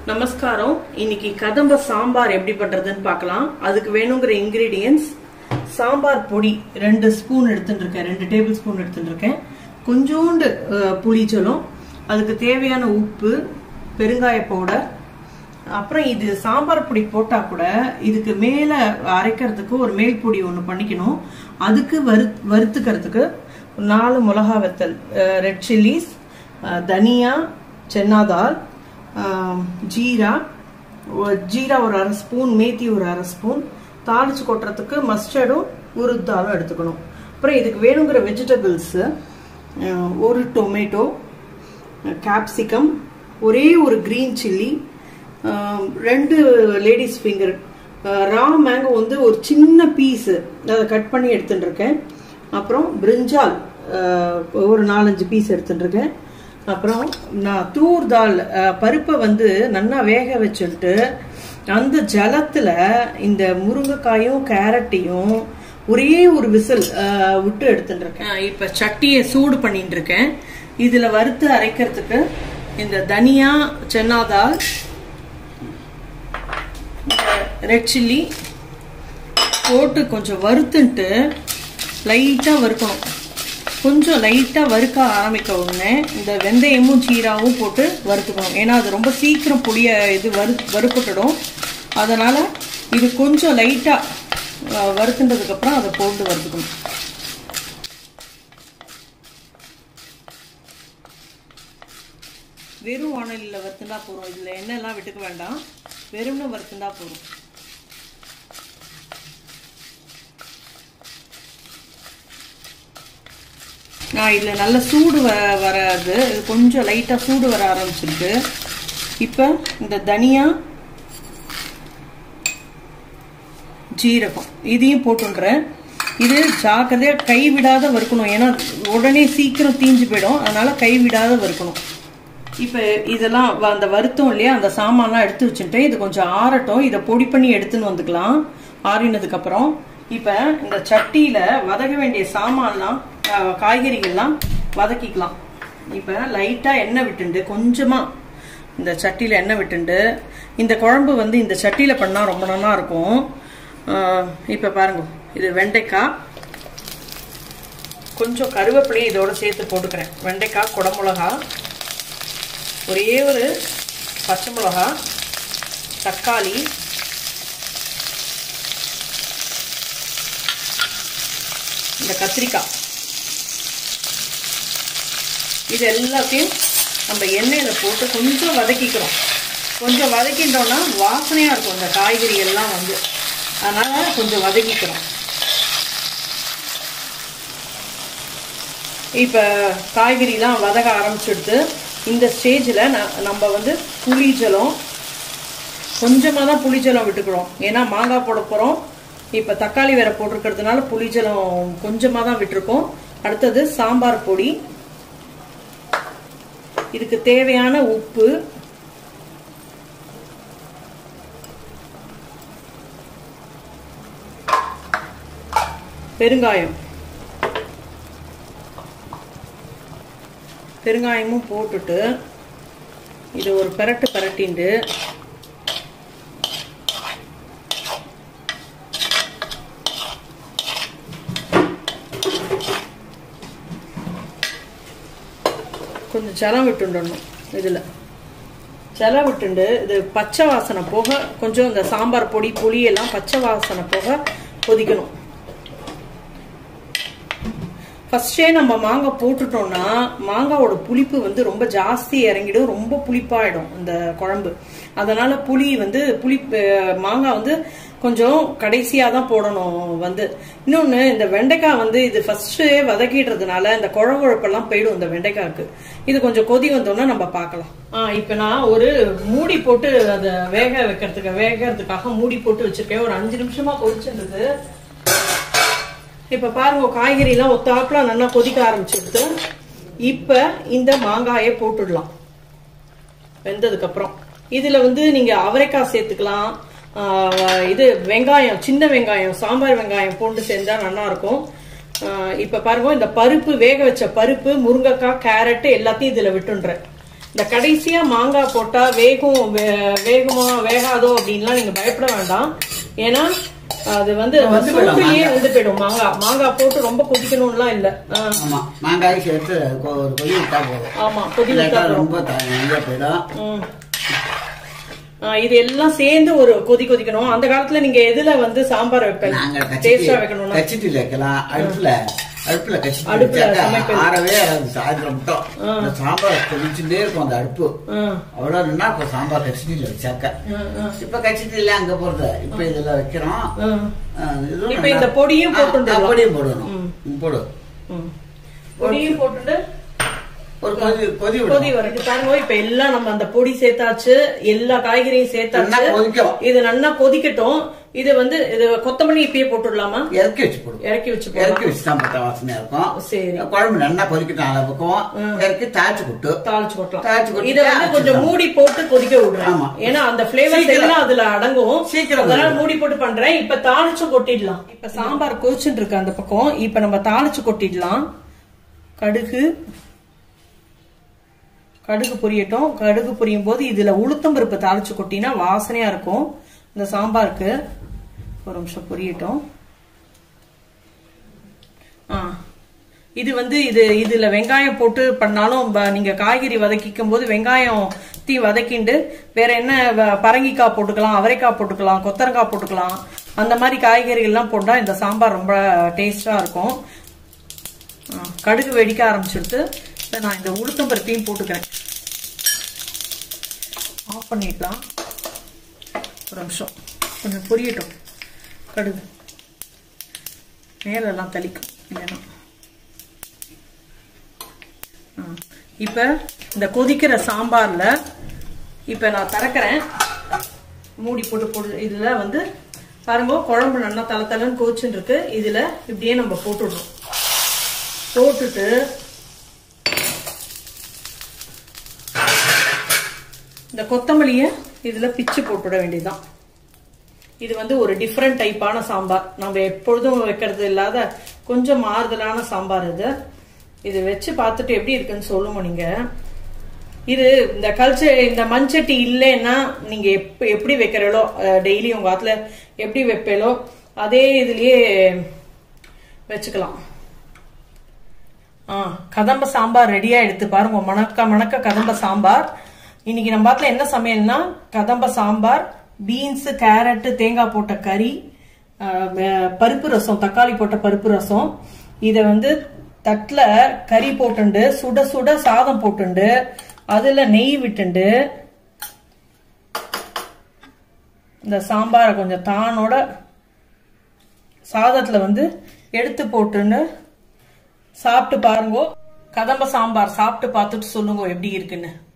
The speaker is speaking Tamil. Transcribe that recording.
நமஸ்காரம் இன்னைக்கு கதம்ப சாம்பார் எப்படி பண்றதுன்னு பார்க்கலாம் அதுக்கு வேணுங்கிற இன்கிரீடியன்ஸ் சாம்பார் பொடி ரெண்டு ஸ்பூன் எடுத்துட்டு இருக்கேன் ரெண்டு டேபிள் ஸ்பூன் எடுத்துட்டு இருக்கேன் கொஞ்சோண்டு அஹ், புளிச்சலும் அதுக்கு தேவையான உப்பு பெருங்காய பவுடர் அப்புறம் இது சாம்பார் பொடி போட்டா கூட இதுக்கு மேல அரைக்கிறதுக்கு ஒரு மேல் பொடி ஒன்று பண்ணிக்கணும் அதுக்கு வறு வறுத்துக்கிறதுக்கு ஒரு நாலு மிளகா வத்தல் ரெட் சில்லிஸ் தனியா சென்னாதால் ஆஹ், ஜீரா ஒ- ஜீரா ஒரு அரை ஸ்பூன் மேத்தி ஒரு அரை ஸ்பூன் தாளிச்சு கொட்டுறதுக்கு மஸ்டர்டும் உருத்தாலும் எடுத்துக்கணும் அப்புறம் இதுக்கு வேணுங்கிற வெஜிடபிள்ஸு ஒரு டொமேட்டோ கேப்சிகம் ஒரே ஒரு கிரீன் சில்லி ரெண்டு லேடிஸ் ஃபிங்கர் ரா மேங்கோ வந்து ஒரு சின்ன பீஸு அதை கட் பண்ணி எடுத்துட்டு இருக்கேன் அப்புறம் பிரிஞ்சால் அஹ், ஒரு நாலஞ்சு பீஸ் எடுத்துட்டு இருக்கேன் அப்புறம் நான் தூர் தால் அஹ், பருப்பை வந்து நல்லா வேக வச்சுட்டு அந்த ஜலத்துல இந்த முருங்கைக்காயும் கேரட்டையும் ஒரே ஒரு விசில் விட்டு எடுத்துட்டு இருக்கேன் இப்ப சட்டியை சூடு பண்ணிட்டு இருக்கேன் இதுல வறுத்து அரைக்கிறதுக்கு இந்த தனியா சென்னாதால் ரெட் சில்லி போட்டு கொஞ்சம் வறுத்துன்ட்டு லைட்டாக வறுக்கணும் கொஞ்சம் லைட்டாக வறுக்க ஆரம்பிக்க உடனே இந்த வெந்தயமும் ஜீராவும் போட்டு வறுத்துக்கணும் ஏன்னா அது ரொம்ப சீக்கிரம் புளிய இது வறு வறுப்பட்டுடும் அதனால் இது கொஞ்சம் லைட்டாக வறுத்துன்றதுக்கப்புறம் அதை போட்டு வறுத்துக்கணும் வெறும் வானலியில் வறுத்துண்டா போதும் இதில் எண்ணெய்லாம் விட்டுக்க வேண்டாம் வெறும்னு வறுத்துண்டா போதும் நான் இதில் நல்ல சூடு வ வராது இது கொஞ்சம் லைட்டாக சூடு வர ஆரம்பிச்சிருக்கு இப்போ இந்த தனியா ஜீரகம் இதையும் போட்டுன்றேன் இது ஜாக்கிரதையாக கை விடாத வறுக்கணும் ஏன்னா உடனே சீக்கிரம் தீஞ்சு போயிடும் அதனால கை விடாத வறுக்கணும் இப்போ இதெல்லாம் வ- அந்த வருத்தம் இல்லையா அந்த சாமான்லாம் எடுத்து வச்சுட்டு இது கொஞ்சம் ஆறட்டும் இதை பொடி பண்ணி எடுத்துன்னு வந்துக்கலாம் ஆறினதுக்கு அப்புறம் இப்போ இந்த சட்டியில வதக்க வேண்டிய சாமான்லாம் அஹ், காய்கறிகள்லாம் வதக்கிக்கலாம் இப்போ லைட்டா எண்ணெய் விட்டுண்டு கொஞ்சமா இந்த சட்டியில எண்ணெய் விட்டுண்டு இந்த குழம்பு வந்து இந்த சட்டியில பண்ணா ரொம்ப நல்லா இருக்கும் அஹ், இப்போ பாருங்க இது வெண்டைக்காய் கொஞ்சம் கருவேப்பிலையும் இதோட சேர்த்து போட்டுக்கிறேன் வெண்டைக்காய் குடமிளகா ஒரே ஒரு பச்சை மிளகா தக்காளி இந்த கத்திரிக்காய் இது எல்லாத்தையும் நம்ம எண்ணெயில போட்டு கொஞ்சம் வதக்கிக்கிறோம் கொஞ்சம் வதக்கிட்டோம்னா வாசனையா இருக்கும் இந்த காய்கறி எல்லாம் வந்து அதனால கொஞ்சம் வதக்கிக்கிறோம் இப்போ காய்கறிலாம் வதக ஆரம்பிச்சுடுது இந்த ஸ்டேஜில் நம்ம வந்து புளிஜலம் கொஞ்சமாக தான் புளிஜலம் விட்டுக்கிறோம் ஏன்னா மாங்காய் போட போகிறோம் இப்போ தக்காளி வேற போட்டிருக்கிறதுனால புளிஜலம் கொஞ்சமாக தான் விட்டுருக்கோம் அடுத்தது சாம்பார் பொடி இதுக்கு தேவையான உப்பு பெருங்காயம் பெருங்காயமும் போட்டுட்டு இது ஒரு பெரட்டு பெரட்டிண்டு கொஞ்சம் ஜலம் விட்டுண்டணும் இதில் ஜலம் விட்டுண்டு இது பச்சை வாசனை போக கொஞ்சம் இந்த சாம்பார் பொடி புளி எல்லாம் பச்சை வாசனை போக கொதிக்கணும் ஃபர்ஸ்டே நம்ம மாங்காய் போட்டுட்டோம்னா மாங்காவோட புளிப்பு வந்து ரொம்ப ஜாஸ்தி இறங்கிடும் ரொம்ப புளிப்பாயிடும் இந்த குழம்பு அதனால புளி வந்து புளி அஹ், மாங்காய் வந்து கொஞ்சம் கடைசியா தான் போடணும் வந்து இன்னொன்னு இந்த வெண்டைக்காய் வந்து இது ஃபர்ஸ்டே வதக்கிடுறதுனால இந்த குழகுழப்பெல்லாம் போயிடும் இந்த வெண்டைக்காய்க்கு இது கொஞ்சம் கொதி வந்தோம்னா நம்ம பார்க்கலாம் ஆ இப்போ நான் ஒரு மூடி போட்டு அதை வேக வைக்கிறதுக்கு வேகிறதுக்காக மூடி போட்டு வச்சிருக்கேன் ஒரு அஞ்சு நிமிஷமா கொதிச்சிருந்தது இப்ப பாருங்க காய்கறி எல்லாம் ஒத்தாப்புல நல்லா கொதிக்க ஆரம்பிச்சிடுது இப்ப இந்த மாங்காயை போட்டுடலாம் வெந்ததுக்கு அப்புறம் இதுல வந்து நீங்க அவரைக்காய் சேர்த்துக்கலாம் ஆஹ் இது வெங்காயம் சின்ன வெங்காயம் சாம்பார் வெங்காயம் போட்டு சேர்ந்தா நல்லா இருக்கும் ஆஹ் இப்ப பாருங்க இந்த பருப்பு வேக வச்ச பருப்பு முருங்கைக்காய் கேரட் எல்லாத்தையும் இதுல விட்டுன்றேன் இந்த கடைசியா மாங்காய் போட்டா வேகும் வே- வேகுமா வேகாதோ அப்படின்லாம் நீங்க பயப்பட வேண்டாம் ஏன்னா அது வந்து வந்து போயிடும் சூட்டுலயே வந்து போயிடும் மாங்காய் மாங்காய் போட்டு ரொம்ப கொதிக்கணும்லாம் இல்ல ஆ, ஆமா மாங்காய் சேர்த்து கொ- ஒரு கொதி விட்டா போதும் ஆமா கொதி இல்லாட்டா விட்டா ரொம்ப த- நிறைய போயிடும் ம். ஆ, இது எல்லாம் சேர்ந்து ஒரு கொதி கொதிக்கணும் அந்த காலத்துல நீங்க எதுல வந்து சாம்பார் வைப்பீங்க நாங்க டேஸ்டா கச்சிட்டி வைக்கணும்னா கச்சிட்டில வைக்கலாம் அடுப்புல அடுப்புல கச்சிட்டி அடுப்புல வச்சாக்கா சமைப்பது. ஆறவே ஆறாது சாயந்தரம் மட்டும் இந்த சாம்பார் கொதிச்சுட்டே இருக்கும் அந்த அடுப்பு ஆ, அவ்வளவு நின்னா இப்ப சாம்பார் கச்சிட்டில வச்சாக்க ஆ, ஆ, இப்ப கச்சிட்டில அங்க போறது இப்ப இதுல வைக்கிறோம் ஆ. ஆ, இதுவும் இப்ப நல்லா- இந்த பொடியும் ஆ, போட்டுடலாம். ஆ, பொடியும் போடணும் ம், போடு ம். பொடியும் போட்டுட்டு ஒரு கொதி கொதி விடும் கொதி வரைக்கும் பாருங்க இப்ப எல்லாம் நம்ம அந்த பொடி சேர்த்தாச்சு எல்லா காய்கறியும் சேர்த்தாச்சு நல்லா கொதிக்கும். இது நல்லா கொதிக்கட்டும் இது வந்து இது கொத்தமல்லி இப்பயே போட்டுடலாமா இறக்கி வச்சு போடுவோம் இறக்கி வச்சு இறக்கி போடலாம் வச்சு தான் பார்த்தா வாசனையா இருக்கும் சரி குழம்பு நல்லா கொதிக்கட்டும் அளவு பக்கம் இறக்கி தாய்ச்சி விட்டு தாளிச்சு கொட்டலாம் தாளிச்சு கொட்டிட்டு இத வந்து கொஞ்சம் மூடி போட்டு கொதிக்க விடுறேன் ஆமா. ஏன்னா அந்த பிளேவர்ஸ் சீக்கிரம். எல்லாம் அதுல அடங்கும் சீக்கிரம் அதனால மூடி போட்டு பண்றேன் இப்ப தாளிச்சு கொட்டிடலாம் இப்ப சாம்பார் கொதிச்சுட்டு இருக்கு அந்த பக்கம் இப்ப நம்ம தாளிச்சு கொட்டிடலாம் கடுகு கடுகு பொரியட்டும் கடுகு பொரியும் போது இதுல உளுத்தம் பருப்பு தாளிச்சு கொட்டினா வாசனையா இருக்கும் இந்த சாம்பாருக்கு ஒரு நிமிஷம் பொரியட்டும் ஆ இது வந்து இது இதுல வெங்காயம் போட்டு பண்ணாலும் ப- நீங்க காய்கறி வதக்கிக்கும் போது வெங்காயம் தீ வதக்கிண்டு வேற என்ன வ- பரங்கிக்காய் போட்டுக்கலாம் அவரைக்காய் போட்டுக்கலாம் கொத்தரங்காய் போட்டுக்கலாம் அந்த மாதிரி காய்கறிகள்லாம் போட்டா இந்த சாம்பார் ரொம்ப டேஸ்டா இருக்கும் ஆ, கடுகு வெடிக்க ஆரம்பிச்சுட்டு இப்ப நான் இந்த உளுத்தம் பருப்பையும் போட்டுக்கிறேன் ஆஃப் பண்ணிடலாம் ஒரு நிமிஷம் கொஞ்சம் பொரியட்டும் கடுகு மேலெல்லாம் தளிக்கும் இல்லைன்னா ஆ. இப்ப இந்த கொதிக்கிற சாம்பார்ல இப்ப நான் திறக்கிறேன் மூடி போட்டு போட்டு இதுல வந்து பாருங்க குழம்பு நல்லா தலை தலைன்னு கோச்சுன்னு இருக்கு இதுல இப்படியே நம்ம போட்டுடுறோம் போட்டுட்டு இந்த கொத்தமல்லிய இதுல பிச்சு போட்டுட வேண்டியதுதான் இது வந்து ஒரு டிஃப்ரெண்ட் டைப்பான சாம்பார் நம்ம எப்பொழுதும் வைக்கிறது இல்லாத கொஞ்சம் மாறுதலான சாம்பார் இது இது வச்சு பார்த்துட்டு எப்படி இருக்குன்னு சொல்லுங்க நீங்க இது இந்த கல்ச்சர் இந்த மண்சட்டி இல்லைன்னா நீங்க எப்ப எப்படி வைக்கிறீங்களோ டெய்லி உங்க ஆத்துல எப்படி வைப்பீங்களோ அதே இதுலயே வச்சுக்கலாம் ஆ கதம்ப சாம்பார் ரெடியா எடுத்து பாருங்க மணக்க மணக்க கதம்ப சாம்பார் இன்னைக்கு நம்ம பாத்துல என்ன சமையல்னா கதம்ப சாம்பார் பீன்ஸ் கேரட் தேங்காய் போட்ட கறி ஆ, மே- பருப்பு ரசம் தக்காளி போட்ட பருப்பு ரசம் இத வந்து தட்டுல கறி போட்டுண்டு சுட சுட சாதம் போட்டுண்டு அதுல நெய் விட்டுண்டு இந்த சாம்பாரை கொஞ்சம் தானோட சாதத்துல வந்து எடுத்து போட்டுன்னு சாப்பிட்டு பாருங்க கதம்ப சாம்பார் சாப்பிட்டு பார்த்துட்டு சொல்லுங்க எப்படி இருக்குன்னு